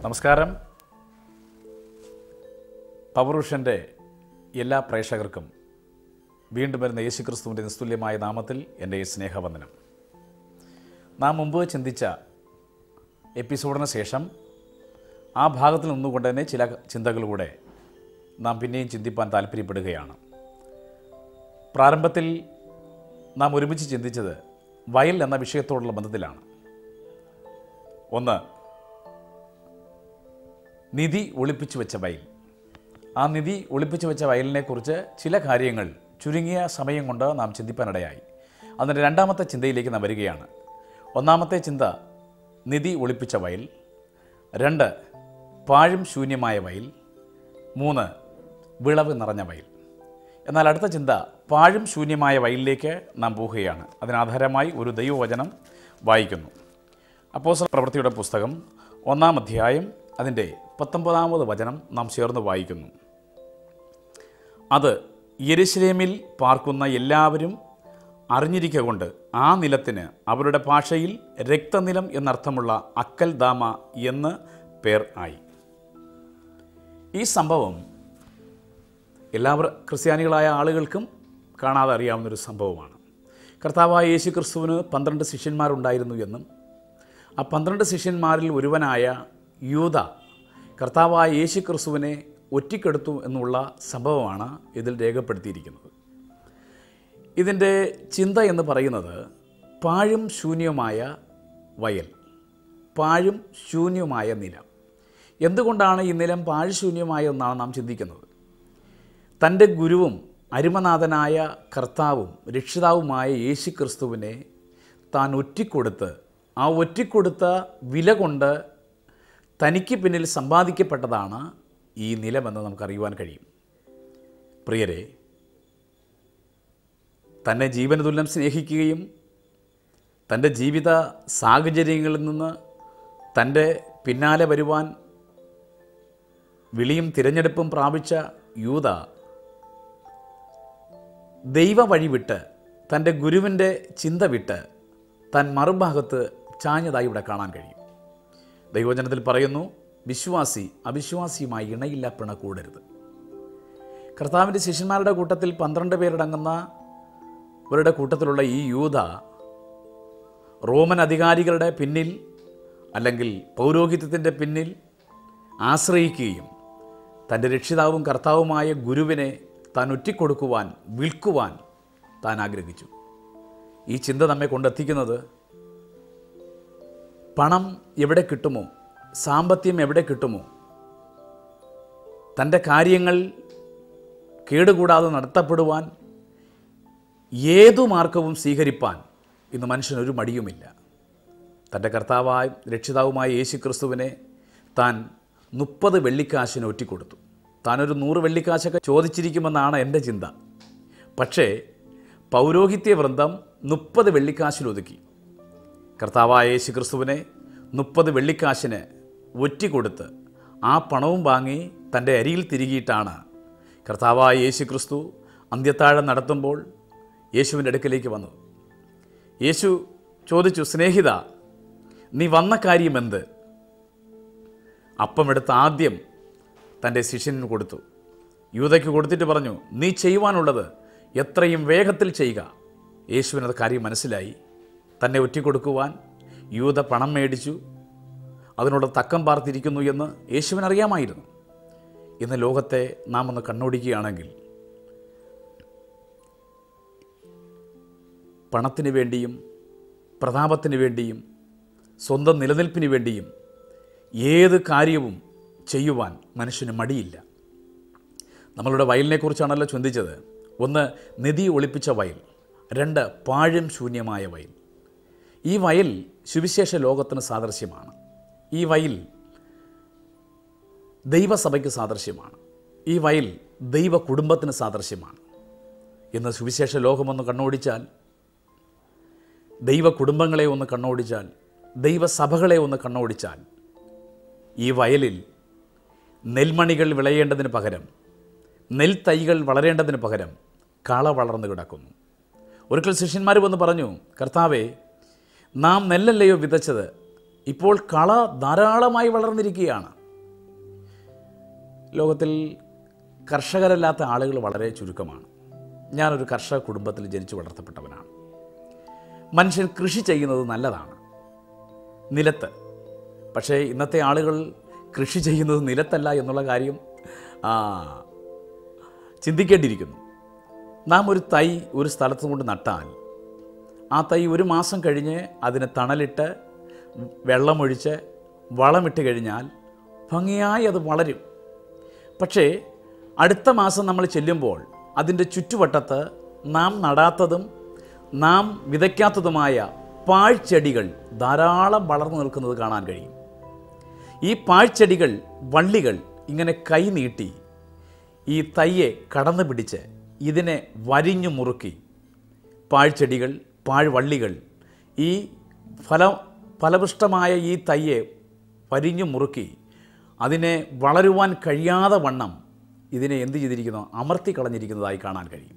നമസ്കാരം പവറുഷൻ്റെ എല്ലാ പ്രേക്ഷകർക്കും വീണ്ടും വരുന്ന യേശുക്രിസ്തുവിൻ്റെ നിസ്തുല്യമായ നാമത്തിൽ എൻ്റെ ഈ സ്നേഹവന്ദനം നാം മുമ്പ് ചിന്തിച്ച എപ്പിസോഡിന് ശേഷം ആ ഭാഗത്തിൽ നിന്നുകൊണ്ട് തന്നെ ചില ചിന്തകളിലൂടെ നാം പിന്നെയും ചിന്തിപ്പാൻ താല്പര്യപ്പെടുകയാണ് പ്രാരംഭത്തിൽ നാം ഒരുമിച്ച് ചിന്തിച്ചത് വയൽ എന്ന വിഷയത്തോടുള്ള ബന്ധത്തിലാണ് ഒന്ന് നിധി ഒളിപ്പിച്ചു വെച്ച വയൽ ആ നിധി ഒളിപ്പിച്ചു വെച്ച വയലിനെക്കുറിച്ച് ചില കാര്യങ്ങൾ ചുരുങ്ങിയ സമയം കൊണ്ട് നാം ചിന്തിപ്പാനിടയായി അതിൻ്റെ രണ്ടാമത്തെ ചിന്തയിലേക്ക് നാം വരികയാണ് ഒന്നാമത്തെ ചിന്ത നിധി ഒളിപ്പിച്ച വയൽ രണ്ട് പാഴും ശൂന്യമായ വയൽ മൂന്ന് വിളവ് നിറഞ്ഞ വയൽ എന്നാൽ അടുത്ത ചിന്ത പാഴും ശൂന്യമായ വയലിലേക്ക് നാം പോവുകയാണ് അതിനാധാരമായി ഒരു ദൈവവചനം വായിക്കുന്നു അപ്പോസ പ്രവൃത്തിയുടെ പുസ്തകം ഒന്നാം അധ്യായം അതിൻ്റെ പത്തൊമ്പതാമത് വചനം നാം ചേർന്ന് വായിക്കുന്നു അത് യെരുശലേമിൽ പാർക്കുന്ന എല്ലാവരും അറിഞ്ഞിരിക്കൊണ്ട് ആ നിലത്തിന് അവരുടെ ഭാഷയിൽ രക്തനിലം എന്നർത്ഥമുള്ള അക്കൽ ദാമ എന്ന് പേർ ആയി ഈ സംഭവം എല്ലാവർ ക്രിസ്ത്യാനികളായ ആളുകൾക്കും കാണാതെ അറിയാവുന്നൊരു സംഭവമാണ് കർത്താവായ യേശു ക്രിസ്തുവിന് പന്ത്രണ്ട് ശിഷ്യന്മാരുണ്ടായിരുന്നു എന്നും ആ പന്ത്രണ്ട് ശിഷ്യന്മാരിൽ ഒരുവനായ യൂത കർത്താവായ യേശു ക്രിസ്തുവിനെ ഒറ്റിക്കെടുത്തു എന്നുള്ള സംഭവമാണ് ഇതിൽ രേഖപ്പെടുത്തിയിരിക്കുന്നത് ഇതിൻ്റെ ചിന്ത എന്ന് പറയുന്നത് പാഴും ശൂന്യമായ വയൽ പാഴും ശൂന്യമായ നിലം എന്തുകൊണ്ടാണ് ഈ നിലം പാഴ്ശൂന്യമായ എന്നാണ് നാം ചിന്തിക്കുന്നത് തൻ്റെ ഗുരുവും അരുമനാഥനായ കർത്താവും രക്ഷിതാവുമായ യേശു ക്രിസ്തുവിനെ താൻ ഒറ്റിക്കൊടുത്ത് ആ ഒറ്റിക്കൊടുത്ത വില കൊണ്ട് തനിക്ക് പിന്നിൽ സമ്പാദിക്കപ്പെട്ടതാണ് ഈ നിലമെന്ന് നമുക്കറിയുവാൻ കഴിയും പ്രിയരെ തന്നെ ജീവനതുല്യം സ്നേഹിക്കുകയും തൻ്റെ ജീവിത സാഹചര്യങ്ങളിൽ നിന്ന് തൻ്റെ പിന്നാലെ വരുവാൻ വിളിയും തിരഞ്ഞെടുപ്പും പ്രാപിച്ച യൂത ദൈവ വഴി വിട്ട് തൻ്റെ ഗുരുവിൻ്റെ ചിന്ത വിട്ട് താൻ മറുഭാഗത്ത് ചാഞ്ഞതായി ഇവിടെ കാണാൻ കഴിയും ദൈവവചനത്തിൽ പറയുന്നു വിശ്വാസി അവിശ്വാസിയുമായി ഇണയില്ല പിണ കൂടരുത് കർത്താവിൻ്റെ ശിഷ്യന്മാരുടെ കൂട്ടത്തിൽ പന്ത്രണ്ട് പേരടങ്ങുന്ന അവരുടെ കൂട്ടത്തിലുള്ള ഈ യൂത റോമൻ അധികാരികളുടെ പിന്നിൽ അല്ലെങ്കിൽ പൗരോഹിത്യത്തിൻ്റെ പിന്നിൽ ആശ്രയിക്കുകയും തൻ്റെ രക്ഷിതാവും കർത്താവുമായ ഗുരുവിനെ താൻ ഒറ്റിക്കൊടുക്കുവാൻ വിൽക്കുവാൻ താൻ ആഗ്രഹിച്ചു ഈ ചിന്ത നമ്മെ കൊണ്ടെത്തിക്കുന്നത് പണം എവിടെ കിട്ടുമോ സാമ്പത്തികം എവിടെ കിട്ടുമോ തൻ്റെ കാര്യങ്ങൾ കേടുകൂടാതെ നടത്തപ്പെടുവാൻ ഏതു മാർഗവും സ്വീകരിപ്പാൻ ഇന്ന് മനുഷ്യനൊരു മടിയുമില്ല തൻ്റെ കർത്താവായ രക്ഷിതാവുമായ യേശു ക്രിസ്തുവിനെ താൻ മുപ്പത് വെള്ളിക്കാശിന് ഒറ്റിക്കൊടുത്തു താനൊരു നൂറ് വെള്ളിക്കാശൊക്കെ ചോദിച്ചിരിക്കുമെന്നാണ് എൻ്റെ ചിന്ത പക്ഷേ പൗരോഹിത്യ വൃന്ദം മുപ്പത് വെള്ളിക്കാശിൽ ഒതുക്കി കർത്താവായ യേശു ക്രിസ്തുവിനെ മുപ്പത് വെള്ളിക്കാശിന് ഒറ്റിക്കൊടുത്ത് ആ പണവും വാങ്ങി തൻ്റെ അരിയിൽ തിരികിയിട്ടാണ് കർത്താവായ യേശു ക്രിസ്തു അന്ത്യത്താഴം നടത്തുമ്പോൾ യേശുവിൻ്റെ അടുക്കലേക്ക് വന്നത് യേശു ചോദിച്ചു സ്നേഹിത നീ വന്ന കാര്യം എന്ത് അപ്പമെടുത്ത് ആദ്യം തൻ്റെ ശിഷ്യന് കൊടുത്തു യൂതയ്ക്ക് കൊടുത്തിട്ട് പറഞ്ഞു നീ ചെയ്യുവാനുള്ളത് എത്രയും വേഗത്തിൽ ചെയ്യുക യേശുവിനത് കാര്യം മനസ്സിലായി തന്നെ ഒറ്റിക്കൊടുക്കുവാൻ യൂത പണം മേടിച്ചു അതിനോട് തക്കം പാർത്തിരിക്കുന്നു എന്ന് യേശുവിനറിയാമായിരുന്നു ഇന്ന് ലോകത്തെ നാം ഒന്ന് കണ്ണോടിക്കുകയാണെങ്കിൽ പണത്തിന് വേണ്ടിയും പ്രതാപത്തിന് വേണ്ടിയും സ്വന്തം നിലനിൽപ്പിന് വേണ്ടിയും ഏത് കാര്യവും ചെയ്യുവാൻ മനുഷ്യന് മടിയില്ല നമ്മളുടെ വയലിനെക്കുറിച്ചാണല്ലോ ചിന്തിച്ചത് ഒന്ന് നിധി ഒളിപ്പിച്ച വയൽ രണ്ട് പാഴും ശൂന്യമായ വയൽ ഈ വയൽ സുവിശേഷ ലോകത്തിന് സാദൃശ്യമാണ് ഈ വയൽ ദൈവസഭയ്ക്ക് സാദൃശ്യമാണ് ഈ വയൽ ദൈവ കുടുംബത്തിന് സാദൃശ്യമാണ് ഇന്ന് സുവിശേഷ ലോകമൊന്ന് കണ്ണോടിച്ചാൽ ദൈവ കുടുംബങ്ങളെ ഒന്ന് കണ്ണോടിച്ചാൽ ദൈവസഭകളെ ഒന്ന് കണ്ണോടിച്ചാൽ ഈ വയലിൽ നെൽമണികൾ വിളയേണ്ടതിന് പകരം നെൽത്തൈകൾ വളരേണ്ടതിന് പകരം കള വളർന്നു കിടക്കുന്നു ഒരിക്കൽ ശിഷ്യന്മാർ വന്ന് പറഞ്ഞു കർത്താവേ നാം നെല്ലല്ലയോ വിതച്ചത് ഇപ്പോൾ കള ധാരാളമായി വളർന്നിരിക്കുകയാണ് ലോകത്തിൽ കർഷകരല്ലാത്ത ആളുകൾ വളരെ ചുരുക്കമാണ് ഞാനൊരു കർഷക കുടുംബത്തിൽ ജനിച്ചു വളർത്തപ്പെട്ടവനാണ് മനുഷ്യൻ കൃഷി ചെയ്യുന്നത് നല്ലതാണ് നിലത്ത് പക്ഷേ ഇന്നത്തെ ആളുകൾ കൃഷി ചെയ്യുന്നത് നിലത്തല്ല എന്നുള്ള കാര്യം ആ, ചിന്തിക്കേണ്ടിയിരിക്കുന്നു നാം ഒരു തൈ ഒരു സ്ഥലത്ത് കൊണ്ട് നട്ടാൽ ആ തൈ ഒരു മാസം കഴിഞ്ഞ് അതിന് തണലിട്ട് വെള്ളമൊഴിച്ച് വളമിട്ട് കഴിഞ്ഞാൽ ഭംഗിയായി അത് വളരും പക്ഷേ അടുത്ത മാസം നമ്മൾ ചെല്ലുമ്പോൾ അതിൻ്റെ ചുറ്റുവട്ടത്ത് നാം നടാത്തതും നാം വിതയ്ക്കാത്തതുമായ പാഴ്ചെടികൾ ധാരാളം വളർന്നു നിൽക്കുന്നത് കാണാൻ കഴിയും ഈ പാഴ്ചെടികൾ വള്ളികൾ ഇങ്ങനെ കൈ നീട്ടി ഈ തയ്യെ കടന്നു പിടിച്ച് ഇതിനെ വരിഞ്ഞു മുറുക്കി പാഴ്ചെടികൾ പാഴ്വള്ളികൾ ഈ ഫല ഫലപുഷ്ടമായ ഈ തയ്യെ വരിഞ്ഞു മുറുക്കി അതിനെ വളരുവാൻ കഴിയാതെ വണ്ണം ഇതിനെ എന്ത് ചെയ്തിരിക്കുന്നു അമർത്തി കളഞ്ഞിരിക്കുന്നതായി കാണാൻ കഴിയും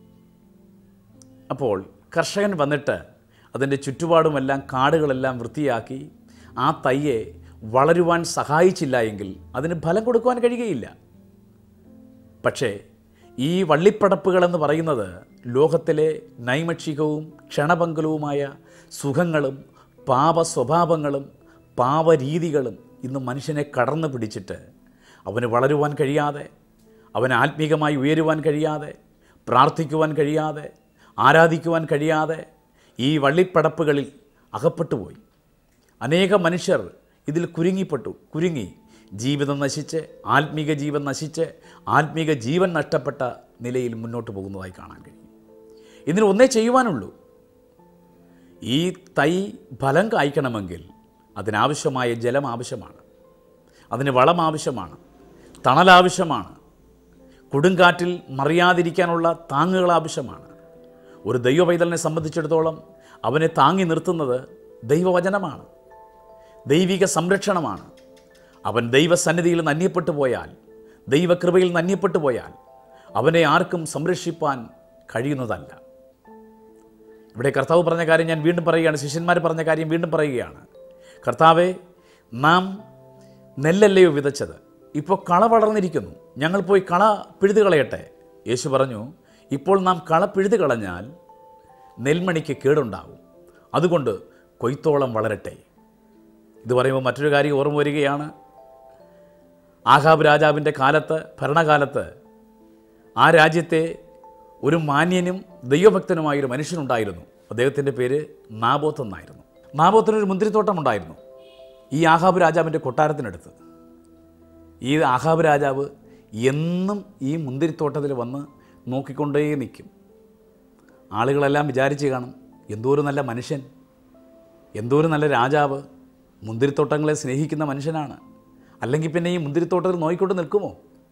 അപ്പോൾ കർഷകൻ വന്നിട്ട് അതിൻ്റെ ചുറ്റുപാടുമെല്ലാം കാടുകളെല്ലാം വൃത്തിയാക്കി ആ തയ്യെ വളരുവാൻ സഹായിച്ചില്ല എങ്കിൽ അതിന് ഫലം കൊടുക്കുവാൻ കഴിയുകയില്ല പക്ഷേ ഈ വള്ളിപ്പടപ്പുകളെന്ന് പറയുന്നത് ലോകത്തിലെ നൈമക്ഷികവും ക്ഷണഭംഗലവുമായ സുഖങ്ങളും പാപ സ്വഭാവങ്ങളും പാപരീതികളും ഇന്ന് മനുഷ്യനെ കടന്നു പിടിച്ചിട്ട് അവന് വളരുവാൻ കഴിയാതെ അവന് ആത്മീകമായി ഉയരുവാൻ കഴിയാതെ പ്രാർത്ഥിക്കുവാൻ കഴിയാതെ ആരാധിക്കുവാൻ കഴിയാതെ ഈ വള്ളിപ്പടപ്പുകളിൽ അകപ്പെട്ടുപോയി അനേക മനുഷ്യർ ഇതിൽ കുരുങ്ങിപ്പെട്ടു കുരുങ്ങി ജീവിതം നശിച്ച് ആത്മീക ജീവൻ നശിച്ച് ആത്മീക ജീവൻ നഷ്ടപ്പെട്ട നിലയിൽ മുന്നോട്ട് പോകുന്നതായി കാണാൻ കഴിയും ഇതിന് ഒന്നേ ചെയ്യുവാനുള്ളൂ ഈ തൈ ഫലം കായ്ക്കണമെങ്കിൽ അതിനാവശ്യമായ ജലം ആവശ്യമാണ് അതിന് വളം ആവശ്യമാണ് തണൽ ആവശ്യമാണ് കൊടുങ്കാറ്റിൽ മറിയാതിരിക്കാനുള്ള താങ്ങുകൾ ആവശ്യമാണ് ഒരു ദൈവപൈതലിനെ സംബന്ധിച്ചിടത്തോളം അവനെ താങ്ങി നിർത്തുന്നത് ദൈവവചനമാണ് ദൈവിക സംരക്ഷണമാണ് അവൻ ദൈവസന്നിധിയിൽ നിന്ന് അന്യപ്പെട്ടു പോയാൽ ദൈവകൃപയിൽ നിന്ന് അന്യപ്പെട്ടു പോയാൽ അവനെ ആർക്കും സംരക്ഷിപ്പാൻ കഴിയുന്നതല്ല ഇവിടെ കർത്താവ് പറഞ്ഞ കാര്യം ഞാൻ വീണ്ടും പറയുകയാണ് ശിഷ്യന്മാർ പറഞ്ഞ കാര്യം വീണ്ടും പറയുകയാണ് കർത്താവെ നാം നെല്ലല്ലയോ വിതച്ചത് ഇപ്പോൾ കള വളർന്നിരിക്കുന്നു ഞങ്ങൾ പോയി കള പിഴുതു കളയട്ടെ യേശു പറഞ്ഞു ഇപ്പോൾ നാം കള പിഴുതു കളഞ്ഞാൽ നെൽമണിക്ക് കേടുണ്ടാകും അതുകൊണ്ട് കൊയ്ത്തോളം വളരട്ടെ ഇത് പറയുമ്പോൾ മറ്റൊരു കാര്യം ഓർമ്മ വരികയാണ് ആഹാബ് രാജാവിൻ്റെ കാലത്ത് ഭരണകാലത്ത് ആ രാജ്യത്തെ ഒരു മാന്യനും ദൈവഭക്തനുമായ ഒരു മനുഷ്യനുണ്ടായിരുന്നു അദ്ദേഹത്തിൻ്റെ പേര് നാബോത്ത് എന്നായിരുന്നു നാബോത്തിനൊരു മുന്തിരിത്തോട്ടം ഉണ്ടായിരുന്നു ഈ ആഹാബ് രാജാവിൻ്റെ കൊട്ടാരത്തിനടുത്ത് ഈ ആഹാബ് രാജാവ് എന്നും ഈ മുന്തിരിത്തോട്ടത്തിൽ വന്ന് നോക്കിക്കൊണ്ടേ നിൽക്കും ആളുകളെല്ലാം വിചാരിച്ച് കാണും എന്തോ ഒരു നല്ല മനുഷ്യൻ എന്തോ ഒരു നല്ല രാജാവ് മുന്തിരിത്തോട്ടങ്ങളെ സ്നേഹിക്കുന്ന മനുഷ്യനാണ് അല്ലെങ്കിൽ പിന്നെ ഈ മുന്തിരിത്തോട്ടത്തിൽ നോക്കിക്കൊണ്ട് നിൽക്കുമോ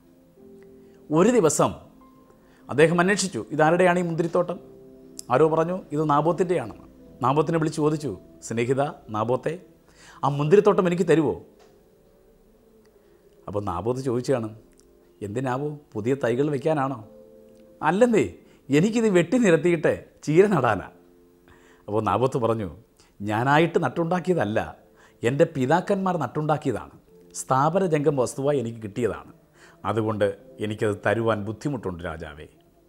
ഒരു ദിവസം അദ്ദേഹം അന്വേഷിച്ചു ഇതാരുടെയാണ് ഈ മുന്തിരിത്തോട്ടം ആരോ പറഞ്ഞു ഇത് നാബോത്തിൻ്റെയാണെന്ന് നാബോത്തിനെ വിളിച്ച് ചോദിച്ചു സ്നേഹിത നാബോത്തെ ആ മുന്തിരിത്തോട്ടം എനിക്ക് തരുമോ അപ്പോൾ നാബോത്ത് ചോദിച്ചാണ് എന്തിനാവോ പുതിയ തൈകൾ വെക്കാനാണോ അല്ലെന്നേ എനിക്കിത് വെട്ടി നിരത്തിയിട്ട് ചീര നടാനാ അപ്പോൾ നാബോത്ത് പറഞ്ഞു ഞാനായിട്ട് നട്ടുണ്ടാക്കിയതല്ല എൻ്റെ പിതാക്കന്മാർ നട്ടുണ്ടാക്കിയതാണ് സ്ഥാപന ജംഗം വസ്തുവായി എനിക്ക് കിട്ടിയതാണ് അതുകൊണ്ട് എനിക്കത് തരുവാൻ ബുദ്ധിമുട്ടുണ്ട് രാജാവേ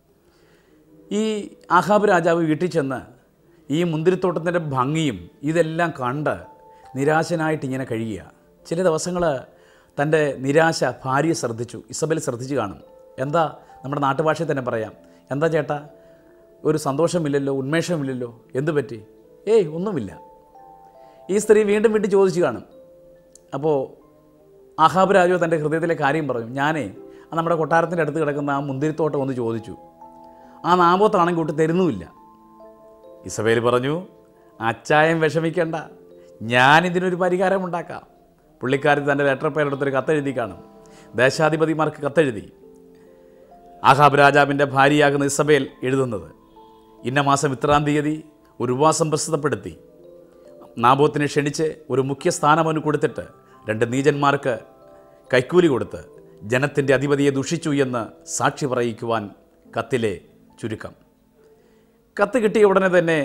ഈ ആഹാബ് രാജാവ് വീട്ടിൽ ചെന്ന് ഈ മുന്തിരിത്തോട്ടത്തിൻ്റെ ഭംഗിയും ഇതെല്ലാം കണ്ട് നിരാശനായിട്ട് ഇങ്ങനെ കഴിയുക ചില ദിവസങ്ങൾ തൻ്റെ നിരാശ ഭാര്യ ശ്രദ്ധിച്ചു ഇസബൽ ശ്രദ്ധിച്ചു കാണും എന്താ നമ്മുടെ നാട്ടുഭാഷയിൽ തന്നെ പറയാം എന്താ ചേട്ടാ ഒരു സന്തോഷമില്ലല്ലോ ഉന്മേഷമില്ലല്ലോ എന്തു പറ്റി ഏയ് ഒന്നുമില്ല ഈ സ്ത്രീ വീണ്ടും വീണ്ടും ചോദിച്ചു കാണും അപ്പോൾ ആഹാബ് രാജു തൻ്റെ ഹൃദയത്തിലെ കാര്യം പറഞ്ഞു ഞാനേ ആ നമ്മുടെ കൊട്ടാരത്തിൻ്റെ അടുത്ത് കിടക്കുന്ന ആ മുന്തിരിത്തോട്ടം ഒന്ന് ചോദിച്ചു ആ നാമോത്താണെങ്കിൽ കൂട്ടി തരുന്നുമില്ല ഇസബേൽ പറഞ്ഞു അച്ചായം വിഷമിക്കണ്ട ഞാനിതിനൊരു പരിഹാരം ഉണ്ടാക്കാം പുള്ളിക്കാരി തൻ്റെ ലെറ്റർ പേരെടുത്തൊരു കത്തെഴുതി കാണും ദേശാധിപതിമാർക്ക് കത്തെഴുതി ആഹാബ് രാജാവിൻ്റെ ഭാര്യയാകുന്ന ഇസബേൽ എഴുതുന്നത് ഇന്ന മാസം ഇത്രാം തീയതി ഒരു ഉപവാസം പ്രസിദ്ധപ്പെടുത്തി നാബോത്തിനെ ക്ഷണിച്ച് ഒരു മുഖ്യ സ്ഥാനം അവന് കൊടുത്തിട്ട് രണ്ട് നീചന്മാർക്ക് കൈക്കൂലി കൊടുത്ത് ജനത്തിൻ്റെ അധിപതിയെ ദുഷിച്ചു എന്ന് സാക്ഷി പറയിക്കുവാൻ കത്തിലെ ചുരുക്കം കത്ത് കിട്ടിയ ഉടനെ തന്നെ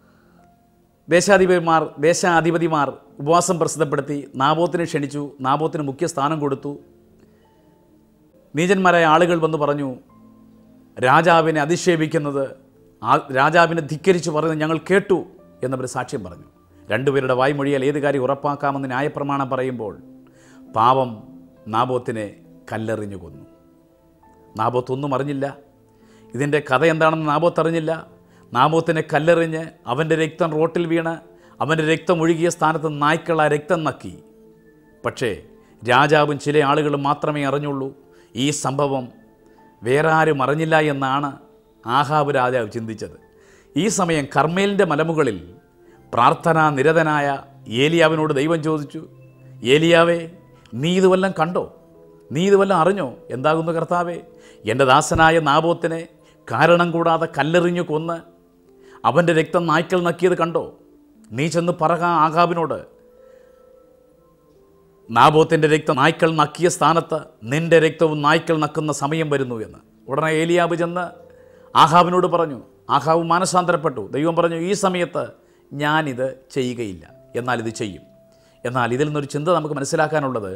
ദേശാധിപതിമാർ ദേശാധിപതിമാർ ഉപവാസം പ്രസിദ്ധപ്പെടുത്തി നാബോത്തിനെ ക്ഷണിച്ചു നാബോത്തിന് മുഖ്യ സ്ഥാനം കൊടുത്തു നീചന്മാരായ ആളുകൾ വന്ന് പറഞ്ഞു രാജാവിനെ അധിക്ഷേപിക്കുന്നത് ആ രാജാവിനെ ധിക്കരിച്ച് പറയുന്നത് ഞങ്ങൾ കേട്ടു എന്നവർ സാക്ഷ്യം പറഞ്ഞു രണ്ടുപേരുടെ വായ്മൊഴിയാൽ ഏത് കാര്യം ഉറപ്പാക്കാമെന്ന് ന്യായപ്രമാണം പറയുമ്പോൾ പാവം നാബോത്തിനെ കല്ലെറിഞ്ഞു കൊന്നു നാബോത്ത് ഒന്നും അറിഞ്ഞില്ല ഇതിൻ്റെ കഥ എന്താണെന്ന് നാബോത്ത് അറിഞ്ഞില്ല നാബോത്തിനെ കല്ലെറിഞ്ഞ് അവൻ്റെ രക്തം റോട്ടിൽ വീണ് അവൻ്റെ രക്തം ഒഴുകിയ സ്ഥാനത്ത് നായ്ക്കൾ ആ രക്തം നക്കി പക്ഷേ രാജാവും ചില ആളുകളും മാത്രമേ അറിഞ്ഞുള്ളൂ ഈ സംഭവം വേറെ ആരും അറിഞ്ഞില്ല എന്നാണ് ആഹാബ് രാജാവ് ചിന്തിച്ചത് ഈ സമയം കർമ്മേലിൻ്റെ മലമുകളിൽ പ്രാർത്ഥനാ നിരതനായ ഏലിയാവിനോട് ദൈവം ചോദിച്ചു ഏലിയാവേ നീ ഇത് വല്ലതും കണ്ടോ നീ ഇത് വല്ലതും അറിഞ്ഞോ എന്താകുന്നു കർത്താവേ എൻ്റെ ദാസനായ നാബോത്തിനെ കാരണം കൂടാതെ കല്ലെറിഞ്ഞു കൊന്ന് അവൻ്റെ രക്തം നായ്ക്കൾ നക്കിയത് കണ്ടോ നീ ചെന്ന് പറക ആകാബിനോട് നാബോത്തിൻ്റെ രക്തം നായ്ക്കൾ നക്കിയ സ്ഥാനത്ത് നിന്റെ രക്തവും നായ്ക്കൾ നക്കുന്ന സമയം വരുന്നു എന്ന് ഉടനെ ഏലിയാബ് ചെന്ന് ആഹാബിനോട് പറഞ്ഞു ആഹാബ് മാനസാന്തരപ്പെട്ടു ദൈവം പറഞ്ഞു ഈ സമയത്ത് ഞാനിത് ചെയ്യുകയില്ല എന്നാൽ ഇത് ചെയ്യും എന്നാൽ ഇതിൽ നിന്നൊരു ചിന്ത നമുക്ക് മനസ്സിലാക്കാനുള്ളത്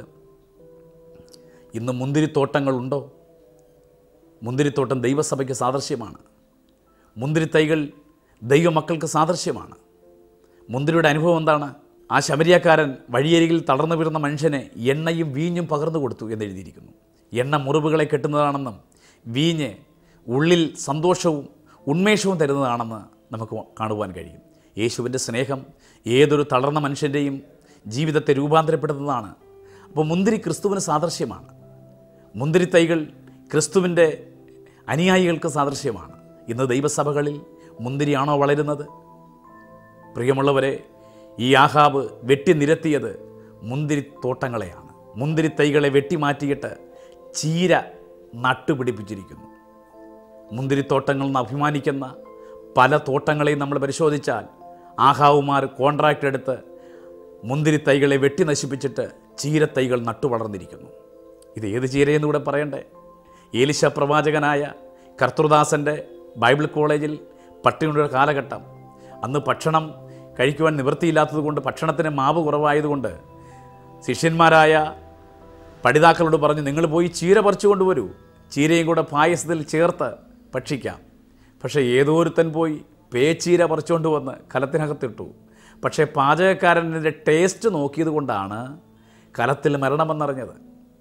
ഇന്ന് മുന്തിരിത്തോട്ടങ്ങളുണ്ടോ മുന്തിരിത്തോട്ടം ദൈവസഭയ്ക്ക് സാദൃശ്യമാണ് മുന്തിരിത്തൈകൾ ദൈവമക്കൾക്ക് സാദൃശ്യമാണ് മുന്തിരിയുടെ അനുഭവം എന്താണ് ആ ശബരിയക്കാരൻ വഴിയരികിൽ തളർന്നു വീഴുന്ന മനുഷ്യന് എണ്ണയും വീഞ്ഞും പകർന്നു കൊടുത്തു എന്ന് എഴുതിയിരിക്കുന്നു എണ്ണ മുറിവുകളെ കെട്ടുന്നതാണെന്നും വീഞ്ഞ് ഉള്ളിൽ സന്തോഷവും ഉന്മേഷവും തരുന്നതാണെന്ന് നമുക്ക് കാണുവാൻ കഴിയും യേശുവിൻ്റെ സ്നേഹം ഏതൊരു തളർന്ന മനുഷ്യൻ്റെയും ജീവിതത്തെ രൂപാന്തരപ്പെടുന്നതാണ് അപ്പോൾ മുന്തിരി ക്രിസ്തുവിന് സാദൃശ്യമാണ് മുന്തിരിത്തൈകൾ ക്രിസ്തുവിൻ്റെ അനുയായികൾക്ക് സാദൃശ്യമാണ് ഇന്ന് ദൈവസഭകളിൽ മുന്തിരിയാണോ വളരുന്നത് പ്രിയമുള്ളവരെ ഈ ആഹാബ് വെട്ടി നിരത്തിയത് മുന്തിരിത്തോട്ടങ്ങളെയാണ് മുന്തിരിത്തൈകളെ വെട്ടിമാറ്റിയിട്ട് ചീര നട്ടുപിടിപ്പിച്ചിരിക്കുന്നു മുന്തിരിത്തോട്ടങ്ങൾ എന്ന് അഭിമാനിക്കുന്ന പല തോട്ടങ്ങളെയും നമ്മൾ പരിശോധിച്ചാൽ ആഹാവുമാർ കോൺട്രാക്റ്റ് എടുത്ത് മുന്തിരിത്തൈകളെ വെട്ടി നശിപ്പിച്ചിട്ട് ചീരത്തൈകൾ നട്ടു വളർന്നിരിക്കുന്നു ഇത് ഏത് ചീരയെന്ന് കൂടെ പറയണ്ടേ ഏലിശ പ്രവാചകനായ കർത്തൃദാസൻ്റെ ബൈബിൾ കോളേജിൽ പട്ടിണിയുടെ കാലഘട്ടം അന്ന് ഭക്ഷണം കഴിക്കുവാൻ നിവൃത്തിയില്ലാത്തതുകൊണ്ട് ഭക്ഷണത്തിന് മാവ് കുറവായതുകൊണ്ട് ശിഷ്യന്മാരായ പഠിതാക്കളോട് പറഞ്ഞു നിങ്ങൾ പോയി ചീര പറിച്ചു കൊണ്ടുവരൂ ചീരയും കൂടെ പായസത്തിൽ ചേർത്ത് ഭക്ഷിക്കാം പക്ഷേ ഏതോരുത്തൻ പോയി പേച്ചീര പറിച്ചുകൊണ്ട് വന്ന് കലത്തിനകത്തിട്ടു പക്ഷേ പാചകക്കാരൻ്റെ ടേസ്റ്റ് നോക്കിയത് കൊണ്ടാണ് കലത്തിൽ മരണമെന്നറിഞ്ഞത്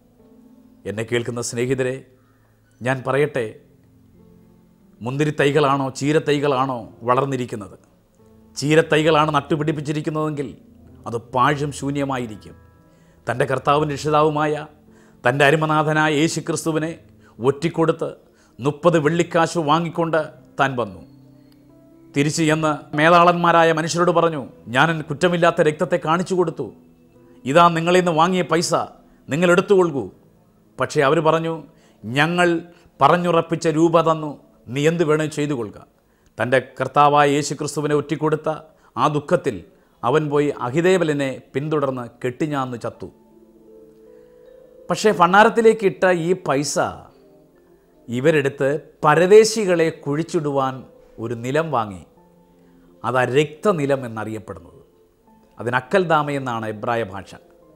എന്നെ കേൾക്കുന്ന സ്നേഹിതരെ ഞാൻ പറയട്ടെ മുന്തിരിത്തൈകളാണോ ചീരത്തൈകളാണോ വളർന്നിരിക്കുന്നത് ചീരത്തൈകളാണ് നട്ടുപിടിപ്പിച്ചിരിക്കുന്നതെങ്കിൽ അത് പാഴും ശൂന്യമായിരിക്കും തൻ്റെ കർത്താവും രക്ഷിതാവുമായ തൻ്റെ അരുമനാഥനായ യേശു ക്രിസ്തുവിനെ ഒറ്റിക്കൊടുത്ത് മുപ്പത് വെള്ളിക്കാശ് വാങ്ങിക്കൊണ്ട് താൻ വന്നു തിരിച്ച് ചെന്ന് മേധാളന്മാരായ മനുഷ്യരോട് പറഞ്ഞു ഞാൻ കുറ്റമില്ലാത്ത രക്തത്തെ കാണിച്ചു കൊടുത്തു ഇതാ നിങ്ങളിൽ നിന്ന് വാങ്ങിയ പൈസ നിങ്ങൾ എടുത്തുകൊള്ളൂ പക്ഷേ അവർ പറഞ്ഞു ഞങ്ങൾ പറഞ്ഞുറപ്പിച്ച രൂപ തന്നു നീ എന്ത് വേണേ ചെയ്തു കൊള്ളുക തൻ്റെ കർത്താവായ യേശു ക്രിസ്തുവിനെ ഒറ്റിക്കൊടുത്ത ആ ദുഃഖത്തിൽ അവൻ പോയി അഹിദേവലിനെ പിന്തുടർന്ന് കെട്ടിഞ്ഞാന്ന് ചത്തു പക്ഷേ ഭണ്ണാരത്തിലേക്ക് ഇട്ട ഈ പൈസ ഇവരെടുത്ത് പരദേശികളെ കുഴിച്ചിടുവാൻ ഒരു നിലം വാങ്ങി അതാ രക്തനിലം എന്നറിയപ്പെടുന്നത് അതിന് അക്കൽദാമ എന്നാണ് എബ്രായ ഭാഷ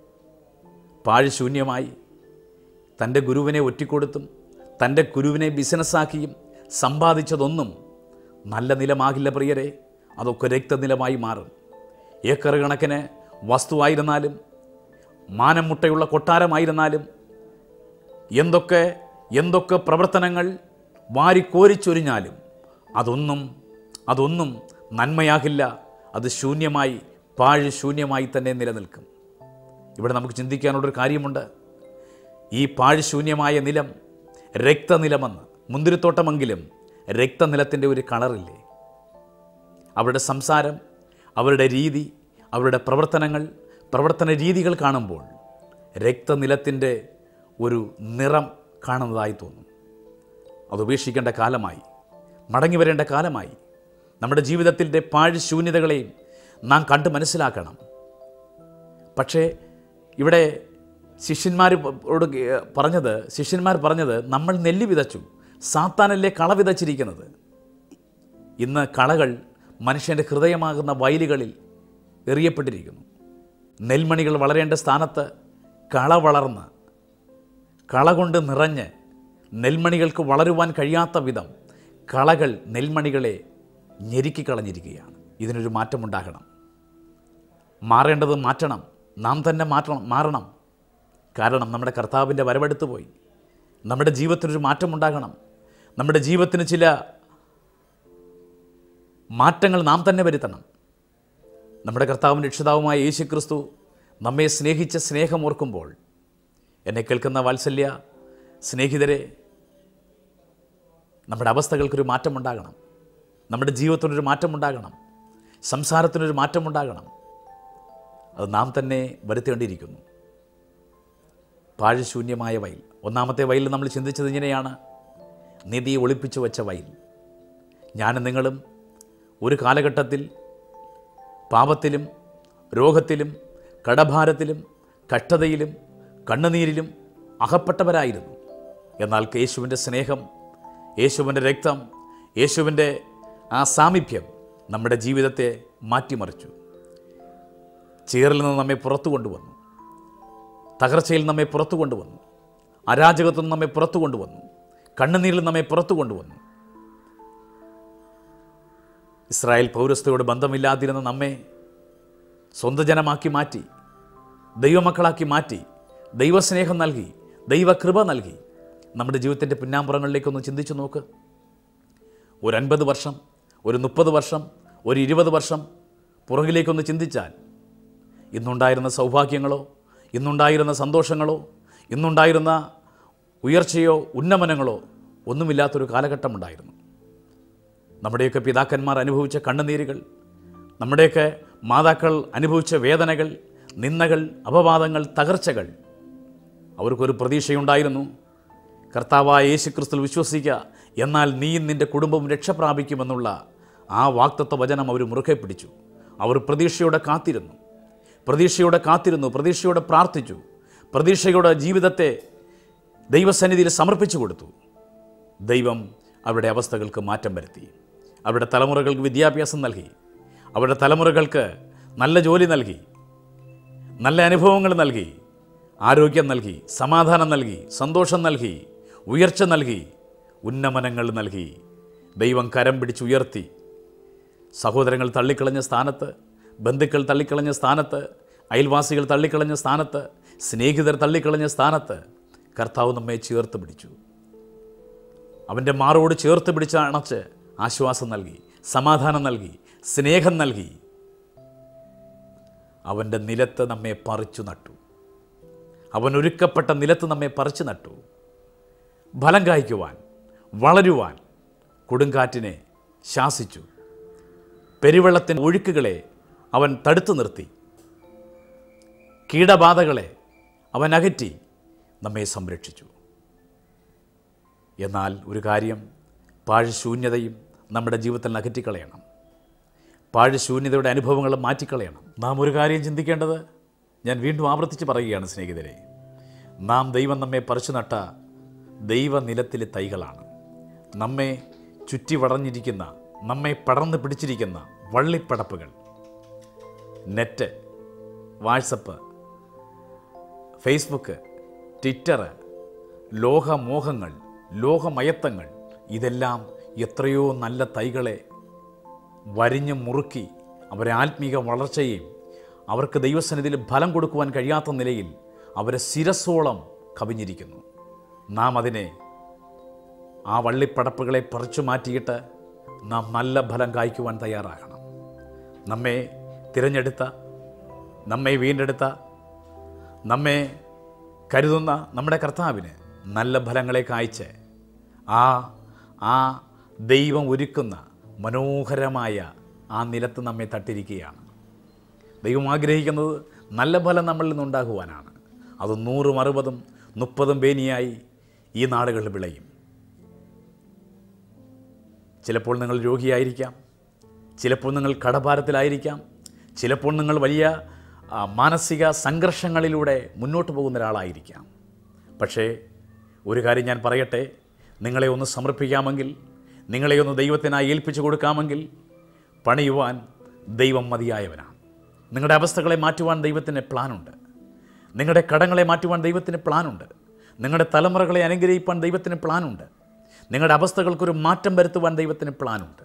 പാഴ്ശൂന്യമായി തൻ്റെ ഗുരുവിനെ ഒറ്റിക്കൊടുത്തും തൻ്റെ ഗുരുവിനെ ബിസിനസ്സാക്കിയും സമ്പാദിച്ചതൊന്നും നല്ല നിലമാകില്ല പ്രിയരെ അതൊക്കെ രക്തനിലമായി മാറും ഏക്കർ കണക്കിന് വസ്തുവായിരുന്നാലും മാനം മുട്ടയുള്ള കൊട്ടാരമായിരുന്നാലും എന്തൊക്കെ എന്തൊക്കെ പ്രവർത്തനങ്ങൾ വാരിക്കോരിച്ചൊരിഞ്ഞാലും അതൊന്നും അതൊന്നും നന്മയാകില്ല അത് ശൂന്യമായി പാഴ് ശൂന്യമായി തന്നെ നിലനിൽക്കും ഇവിടെ നമുക്ക് ചിന്തിക്കാനുള്ളൊരു കാര്യമുണ്ട് ഈ പാഴ് ശൂന്യമായ നിലം രക്തനിലമെന്ന് മുന്തിരിത്തോട്ടമെങ്കിലും രക്തനിലത്തിൻ്റെ ഒരു കളറില്ലേ അവരുടെ സംസാരം അവരുടെ രീതി അവരുടെ പ്രവർത്തനങ്ങൾ പ്രവർത്തന രീതികൾ കാണുമ്പോൾ രക്തനിലത്തിൻ്റെ ഒരു നിറം കാണുന്നതായി തോന്നും അത് ഉപേക്ഷിക്കേണ്ട കാലമായി മടങ്ങി വരേണ്ട കാലമായി നമ്മുടെ ജീവിതത്തിൻ്റെ പാഴ് ശൂന്യതകളെയും നാം കണ്ട് മനസ്സിലാക്കണം പക്ഷേ ഇവിടെ ശിഷ്യന്മാർ പറഞ്ഞത് ശിഷ്യന്മാർ പറഞ്ഞത് നമ്മൾ നെല്ല് വിതച്ചു സാത്താനല്ലേ കള വിതച്ചിരിക്കുന്നത് ഇന്ന് കളകൾ മനുഷ്യൻ്റെ ഹൃദയമാകുന്ന വയലുകളിൽ എറിയപ്പെട്ടിരിക്കുന്നു നെൽമണികൾ വളരേണ്ട സ്ഥാനത്ത് കള വളർന്ന് കള കൊണ്ട് നിറഞ്ഞ് നെൽമണികൾക്ക് വളരുവാൻ കഴിയാത്ത വിധം കളകൾ നെൽമണികളെ ഞെരുക്കിക്കളഞ്ഞിരിക്കുകയാണ് ഇതിനൊരു മാറ്റമുണ്ടാകണം മാറേണ്ടത് മാറ്റണം നാം തന്നെ മാറ്റണം മാറണം കാരണം നമ്മുടെ കർത്താവിൻ്റെ വരവെടുത്ത് പോയി നമ്മുടെ ജീവിതത്തിനൊരു മാറ്റമുണ്ടാകണം നമ്മുടെ ജീവിതത്തിന് ചില മാറ്റങ്ങൾ നാം തന്നെ വരുത്തണം നമ്മുടെ കർത്താവും രക്ഷിതാവുമായ യേശു ക്രിസ്തു നമ്മെ സ്നേഹിച്ച സ്നേഹം ഓർക്കുമ്പോൾ എന്നെ കേൾക്കുന്ന വാത്സല്യ സ്നേഹിതരെ നമ്മുടെ അവസ്ഥകൾക്കൊരു മാറ്റമുണ്ടാകണം നമ്മുടെ ജീവിതത്തിനൊരു മാറ്റമുണ്ടാകണം സംസാരത്തിനൊരു മാറ്റമുണ്ടാകണം അത് നാം തന്നെ വരുത്തേണ്ടിയിരിക്കുന്നു പാഴ്ശൂന്യമായ വയൽ ഒന്നാമത്തെ വയലിൽ നമ്മൾ ചിന്തിച്ചത് ഇങ്ങനെയാണ് നിധിയെ ഒളിപ്പിച്ചു വച്ച വയൽ ഞാനും നിങ്ങളും ഒരു കാലഘട്ടത്തിൽ പാപത്തിലും രോഗത്തിലും കടഭാരത്തിലും കഷ്ടതയിലും കണ്ണുനീരിലും അകപ്പെട്ടവരായിരുന്നു എന്നാൽ യേശുവിൻ്റെ സ്നേഹം യേശുവിൻ്റെ രക്തം യേശുവിൻ്റെ ആ സാമീപ്യം നമ്മുടെ ജീവിതത്തെ മാറ്റിമറിച്ചു ചീറിൽ നിന്ന് നമ്മെ പുറത്തു കൊണ്ടുവന്നു തകർച്ചയിൽ നമ്മെ പുറത്തു കൊണ്ടുവന്നു അരാജകത്വം നമ്മെ പുറത്തു കൊണ്ടുവന്നു കണ്ണുനീരിൽ നമ്മെ പുറത്തു കൊണ്ടുവന്നു ഇസ്രായേൽ പൗരസ്ഥയോട് ബന്ധമില്ലാതിരുന്ന നമ്മെ സ്വന്തം ജനമാക്കി മാറ്റി ദൈവമക്കളാക്കി മാറ്റി ദൈവസ്നേഹം നൽകി ദൈവകൃപ നൽകി നമ്മുടെ ജീവിതത്തിൻ്റെ പിന്നാമ്പുറങ്ങളിലേക്കൊന്ന് ചിന്തിച്ചു നോക്ക് ഒരു അൻപത് വർഷം ഒരു മുപ്പത് വർഷം ഒരു ഇരുപത് വർഷം പുറകിലേക്കൊന്ന് ചിന്തിച്ചാൽ ഇന്നുണ്ടായിരുന്ന സൗഭാഗ്യങ്ങളോ ഇന്നുണ്ടായിരുന്ന സന്തോഷങ്ങളോ ഇന്നുണ്ടായിരുന്ന ഉയർച്ചയോ ഉന്നമനങ്ങളോ ഒന്നുമില്ലാത്തൊരു കാലഘട്ടമുണ്ടായിരുന്നു നമ്മുടെയൊക്കെ പിതാക്കന്മാർ അനുഭവിച്ച കണ്ണുനീരുകൾ നമ്മുടെയൊക്കെ മാതാക്കൾ അനുഭവിച്ച വേദനകൾ നിന്ദകൾ അപവാദങ്ങൾ തകർച്ചകൾ അവർക്കൊരു പ്രതീക്ഷയുണ്ടായിരുന്നു കർത്താവായ യേശു ക്രിസ്തുവിൽ വിശ്വസിക്കുക എന്നാൽ നീയും നിൻ്റെ കുടുംബവും രക്ഷ പ്രാപിക്കുമെന്നുള്ള ആ വാക്തത്വ വചനം അവർ മുറുകെ പിടിച്ചു അവർ പ്രതീക്ഷയോടെ കാത്തിരുന്നു പ്രതീക്ഷയോടെ കാത്തിരുന്നു പ്രതീക്ഷയോടെ പ്രാർത്ഥിച്ചു പ്രതീക്ഷയോടെ ജീവിതത്തെ ദൈവസന്നിധിയിൽ സമർപ്പിച്ചു കൊടുത്തു ദൈവം അവരുടെ അവസ്ഥകൾക്ക് മാറ്റം വരുത്തി അവരുടെ തലമുറകൾക്ക് വിദ്യാഭ്യാസം നൽകി അവരുടെ തലമുറകൾക്ക് നല്ല ജോലി നൽകി നല്ല അനുഭവങ്ങൾ നൽകി ആരോഗ്യം നൽകി സമാധാനം നൽകി സന്തോഷം നൽകി ഉയർച്ച നൽകി ഉന്നമനങ്ങൾ നൽകി ദൈവം കരം പിടിച്ചുയർത്തി സഹോദരങ്ങൾ തള്ളിക്കളഞ്ഞ സ്ഥാനത്ത് ബന്ധുക്കൾ തള്ളിക്കളഞ്ഞ സ്ഥാനത്ത് അയൽവാസികൾ തള്ളിക്കളഞ്ഞ സ്ഥാനത്ത് സ്നേഹിതർ തള്ളിക്കളഞ്ഞ സ്ഥാനത്ത് കർത്താവ് നമ്മെ ചേർത്ത് പിടിച്ചു അവൻ്റെ മാറോട് ചേർത്ത് പിടിച്ച് അണച്ച് ആശ്വാസം നൽകി സമാധാനം നൽകി സ്നേഹം നൽകി അവൻ്റെ നിലത്ത് നമ്മെ പറിച്ചു നട്ടു അവൻ ഒരുക്കപ്പെട്ട നിലത്ത് നമ്മെ പറിച്ചു നട്ടു ഫലം കായ്ക്കുവാൻ വളരുവാൻ കൊടുങ്കാറ്റിനെ ശാസിച്ചു പെരുവെള്ളത്തിൻ്റെ ഒഴുക്കുകളെ അവൻ തടുത്തു നിർത്തി കീടബാധകളെ അവൻ അകറ്റി നമ്മെ സംരക്ഷിച്ചു എന്നാൽ ഒരു കാര്യം പാഴ്ശൂന്യതയും നമ്മുടെ ജീവിതത്തിൽ അകറ്റിക്കളയണം പാഴ്ശൂന്യതയുടെ അനുഭവങ്ങൾ മാറ്റിക്കളയണം നാം ഒരു കാര്യം ചിന്തിക്കേണ്ടത് ഞാൻ വീണ്ടും ആവർത്തിച്ച് പറയുകയാണ് സ്നേഹിതരെ നാം ദൈവം നമ്മെ പറിച്ചു നട്ട ദൈവനിലത്തിലെ തൈകളാണ് നമ്മെ ചുറ്റി വളർന്നിരിക്കുന്ന നമ്മെ പടർന്ന് പിടിച്ചിരിക്കുന്ന വള്ളിപ്പടപ്പുകൾ നെറ്റ് വാട്സപ്പ് ഫേസ്ബുക്ക് ട്വിറ്റർ ലോകമോഹങ്ങൾ ലോകമയത്തങ്ങൾ ഇതെല്ലാം എത്രയോ നല്ല തൈകളെ വരിഞ്ഞ് മുറുക്കി അവരെ ആത്മീക വളർച്ചയും അവർക്ക് ദൈവസന്നിധിയിൽ ഫലം കൊടുക്കുവാൻ കഴിയാത്ത നിലയിൽ അവരെ ശിരസോളം കവിഞ്ഞിരിക്കുന്നു നാം അതിനെ ആ വള്ളിപ്പടപ്പുകളെ പറിച്ചു മാറ്റിയിട്ട് നാം നല്ല ഫലം കായ്ക്കുവാൻ തയ്യാറാകണം നമ്മെ തിരഞ്ഞെടുത്ത നമ്മെ വീണ്ടെടുത്ത നമ്മെ കരുതുന്ന നമ്മുടെ കർത്താവിന് നല്ല ഫലങ്ങളെ കായ്ച്ച് ആ ആ ദൈവം ഒരുക്കുന്ന മനോഹരമായ ആ നിലത്ത് നമ്മെ തട്ടിരിക്കുകയാണ് ദൈവം ആഗ്രഹിക്കുന്നത് നല്ല ഫലം നമ്മളിൽ നിന്നുണ്ടാകുവാനാണ് അത് നൂറും അറുപതും മുപ്പതും ബേനിയായി ഈ നാടുകളിൽ വിളയും ചിലപ്പോൾ നിങ്ങൾ രോഗിയായിരിക്കാം ചിലപ്പോൾ നിങ്ങൾ കടഭാരത്തിലായിരിക്കാം ചിലപ്പോൾ നിങ്ങൾ വലിയ ആ, മാനസിക സംഘർഷങ്ങളിലൂടെ മുന്നോട്ട് പോകുന്ന ഒരാളായിരിക്കാം പക്ഷേ ഒരു കാര്യം ഞാൻ പറയട്ടെ നിങ്ങളെ ഒന്ന് സമർപ്പിക്കാമെങ്കിൽ നിങ്ങളെ ഒന്ന് ദൈവത്തിനായി ഏൽപ്പിച്ചു കൊടുക്കാമെങ്കിൽ പണിയുവാൻ ദൈവം മതിയായവനാണ് നിങ്ങളുടെ അവസ്ഥകളെ മാറ്റുവാൻ ദൈവത്തിന് പ്ലാനുണ്ട് നിങ്ങളുടെ കടങ്ങളെ മാറ്റുവാൻ ദൈവത്തിന് പ്ലാനുണ്ട് നിങ്ങളുടെ തലമുറകളെ അനുഗ്രഹിപ്പാൻ ദൈവത്തിന് പ്ലാനുണ്ട് നിങ്ങളുടെ അവസ്ഥകൾക്കൊരു മാറ്റം വരുത്തുവാൻ ദൈവത്തിന് പ്ലാനുണ്ട്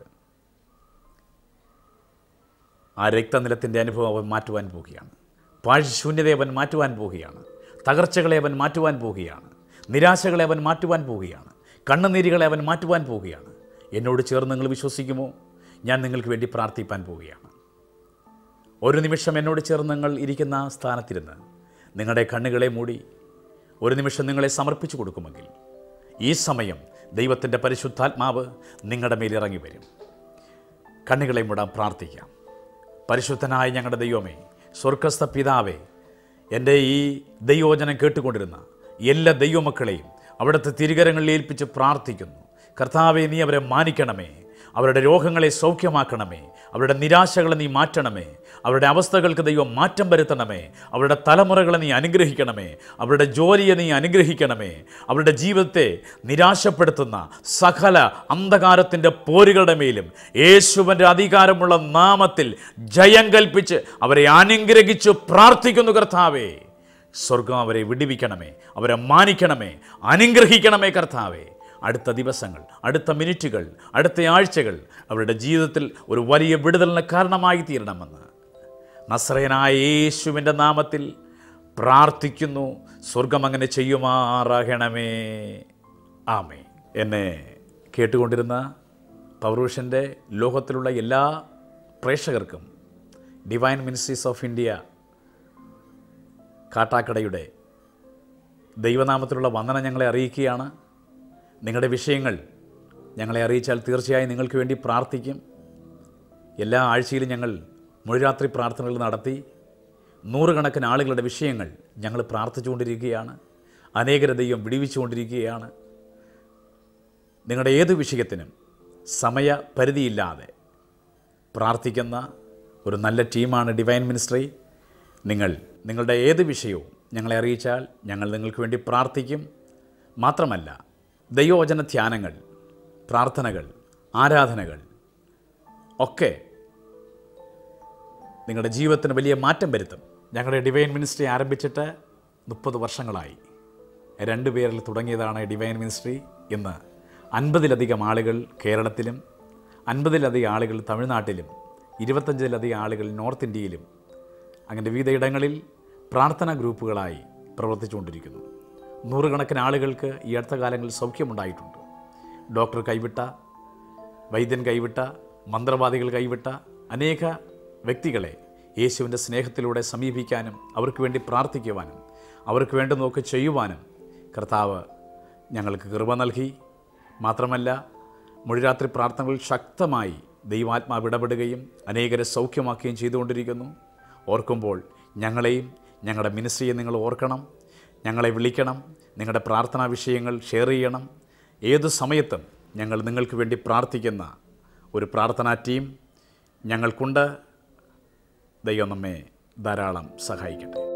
ആ രക്തനിലത്തിൻ്റെ അനുഭവം അവൻ മാറ്റുവാൻ പോവുകയാണ് പാഴ്ശൂന്യതയെ അവൻ മാറ്റുവാൻ പോവുകയാണ് തകർച്ചകളെ അവൻ മാറ്റുവാൻ പോവുകയാണ് നിരാശകളെ അവൻ മാറ്റുവാൻ പോവുകയാണ് കണ്ണുനീരുകളെ അവൻ മാറ്റുവാൻ പോവുകയാണ് എന്നോട് ചേർന്ന് നിങ്ങൾ വിശ്വസിക്കുമോ ഞാൻ നിങ്ങൾക്ക് വേണ്ടി പ്രാർത്ഥിപ്പാൻ പോവുകയാണ് ഒരു നിമിഷം എന്നോട് ചേർന്ന് നിങ്ങൾ ഇരിക്കുന്ന സ്ഥാനത്തിരുന്ന് നിങ്ങളുടെ കണ്ണുകളെ മൂടി ഒരു നിമിഷം നിങ്ങളെ സമർപ്പിച്ചു കൊടുക്കുമെങ്കിൽ ഈ സമയം ദൈവത്തിൻ്റെ പരിശുദ്ധാത്മാവ് നിങ്ങളുടെ മേൽ ഇറങ്ങി വരും കണ്ണുകളെ മൂടാൻ പ്രാർത്ഥിക്കാം പരിശുദ്ധനായ ഞങ്ങളുടെ ദൈവമേ സ്വർഗസ്ഥ പിതാവേ എൻ്റെ ഈ ദൈവവചനം കേട്ടുകൊണ്ടിരുന്ന എല്ലാ ദൈവമക്കളെയും അവിടുത്തെ തിരികരങ്ങളിൽ ഏൽപ്പിച്ച് പ്രാർത്ഥിക്കുന്നു കർത്താവെ നീ അവരെ മാനിക്കണമേ അവരുടെ രോഗങ്ങളെ സൗഖ്യമാക്കണമേ അവരുടെ നിരാശകളെ നീ മാറ്റണമേ അവരുടെ അവസ്ഥകൾക്ക് ദൈവം മാറ്റം വരുത്തണമേ അവരുടെ തലമുറകളെ നീ അനുഗ്രഹിക്കണമേ അവരുടെ ജോലിയെ നീ അനുഗ്രഹിക്കണമേ അവരുടെ ജീവിതത്തെ നിരാശപ്പെടുത്തുന്ന സകല അന്ധകാരത്തിൻ്റെ പോരുകളുടെ മേലും യേശുവിൻ്റെ അധികാരമുള്ള നാമത്തിൽ ജയം കൽപ്പിച്ച് അവരെ അനുഗ്രഹിച്ച് പ്രാർത്ഥിക്കുന്നു കർത്താവേ സ്വർഗം അവരെ വിടിവിക്കണമേ അവരെ മാനിക്കണമേ അനുഗ്രഹിക്കണമേ കർത്താവേ അടുത്ത ദിവസങ്ങൾ അടുത്ത മിനിറ്റുകൾ അടുത്ത ആഴ്ചകൾ അവരുടെ ജീവിതത്തിൽ ഒരു വലിയ വിടുതലിന് കാരണമായി തീരണമെന്ന് നസ്രയനായ യേശുവിൻ്റെ നാമത്തിൽ പ്രാർത്ഥിക്കുന്നു സ്വർഗം അങ്ങനെ ചെയ്യുമാറാകണമേ ആമേ എന്നെ കേട്ടുകൊണ്ടിരുന്ന പൗരുഷൻ്റെ ലോകത്തിലുള്ള എല്ലാ പ്രേക്ഷകർക്കും ഡിവൈൻ മിനിസ്ട്രീസ് ഓഫ് ഇന്ത്യ കാട്ടാക്കടയുടെ ദൈവനാമത്തിലുള്ള വന്ദനം ഞങ്ങളെ അറിയിക്കുകയാണ് നിങ്ങളുടെ വിഷയങ്ങൾ ഞങ്ങളെ അറിയിച്ചാൽ തീർച്ചയായും നിങ്ങൾക്ക് വേണ്ടി പ്രാർത്ഥിക്കും എല്ലാ ആഴ്ചയിലും ഞങ്ങൾ മുഴുരാത്രി പ്രാർത്ഥനകൾ നടത്തി നൂറുകണക്കിന് ആളുകളുടെ വിഷയങ്ങൾ ഞങ്ങൾ പ്രാർത്ഥിച്ചുകൊണ്ടിരിക്കുകയാണ് അനേകര ദൈവം വിടിവിച്ചുകൊണ്ടിരിക്കുകയാണ് നിങ്ങളുടെ ഏത് വിഷയത്തിനും സമയപരിധിയില്ലാതെ പ്രാർത്ഥിക്കുന്ന ഒരു നല്ല ടീമാണ് ഡിവൈൻ മിനിസ്ട്രി നിങ്ങൾ നിങ്ങളുടെ ഏത് വിഷയവും ഞങ്ങളെ അറിയിച്ചാൽ ഞങ്ങൾ നിങ്ങൾക്ക് വേണ്ടി പ്രാർത്ഥിക്കും മാത്രമല്ല ദൈവവചന ധ്യാനങ്ങൾ പ്രാർത്ഥനകൾ ആരാധനകൾ ഒക്കെ നിങ്ങളുടെ ജീവിതത്തിന് വലിയ മാറ്റം വരുത്തും ഞങ്ങളുടെ ഡിവൈൻ മിനിസ്ട്രി ആരംഭിച്ചിട്ട് മുപ്പത് വർഷങ്ങളായി രണ്ട് പേരിൽ തുടങ്ങിയതാണ് ഡിവൈൻ മിനിസ്ട്രി ഇന്ന് അൻപതിലധികം ആളുകൾ കേരളത്തിലും അൻപതിലധികം ആളുകൾ തമിഴ്നാട്ടിലും ഇരുപത്തഞ്ചിലധികം ആളുകൾ നോർത്ത് ഇന്ത്യയിലും അങ്ങനെ വിവിധ ഇടങ്ങളിൽ പ്രാർത്ഥനാ ഗ്രൂപ്പുകളായി പ്രവർത്തിച്ചുകൊണ്ടിരിക്കുന്നു നൂറുകണക്കിന് ആളുകൾക്ക് ഈ അടുത്ത കാലങ്ങളിൽ സൗഖ്യമുണ്ടായിട്ടുണ്ട് ഡോക്ടർ കൈവിട്ട വൈദ്യൻ കൈവിട്ട മന്ത്രവാദികൾ കൈവിട്ട അനേക വ്യക്തികളെ യേശുവിൻ്റെ സ്നേഹത്തിലൂടെ സമീപിക്കാനും അവർക്ക് വേണ്ടി പ്രാർത്ഥിക്കുവാനും അവർക്ക് വേണ്ടുന്നതൊക്കെ ചെയ്യുവാനും കർത്താവ് ഞങ്ങൾക്ക് കൃപ നൽകി മാത്രമല്ല മുഴുരാത്രി പ്രാർത്ഥനകൾ ശക്തമായി ദൈവാത്മാവ് ഇടപെടുകയും അനേകരെ സൗഖ്യമാക്കുകയും ചെയ്തുകൊണ്ടിരിക്കുന്നു ഓർക്കുമ്പോൾ ഞങ്ങളെയും ഞങ്ങളുടെ മിനിസ്ട്രിയെ നിങ്ങൾ ഓർക്കണം ഞങ്ങളെ വിളിക്കണം നിങ്ങളുടെ പ്രാർത്ഥനാ വിഷയങ്ങൾ ഷെയർ ചെയ്യണം ഏത് സമയത്തും ഞങ്ങൾ നിങ്ങൾക്ക് വേണ്ടി പ്രാർത്ഥിക്കുന്ന ഒരു പ്രാർത്ഥനാ ടീം ഞങ്ങൾക്കുണ്ട് ദൈവം നമ്മെ ധാരാളം സഹായിക്കട്ടെ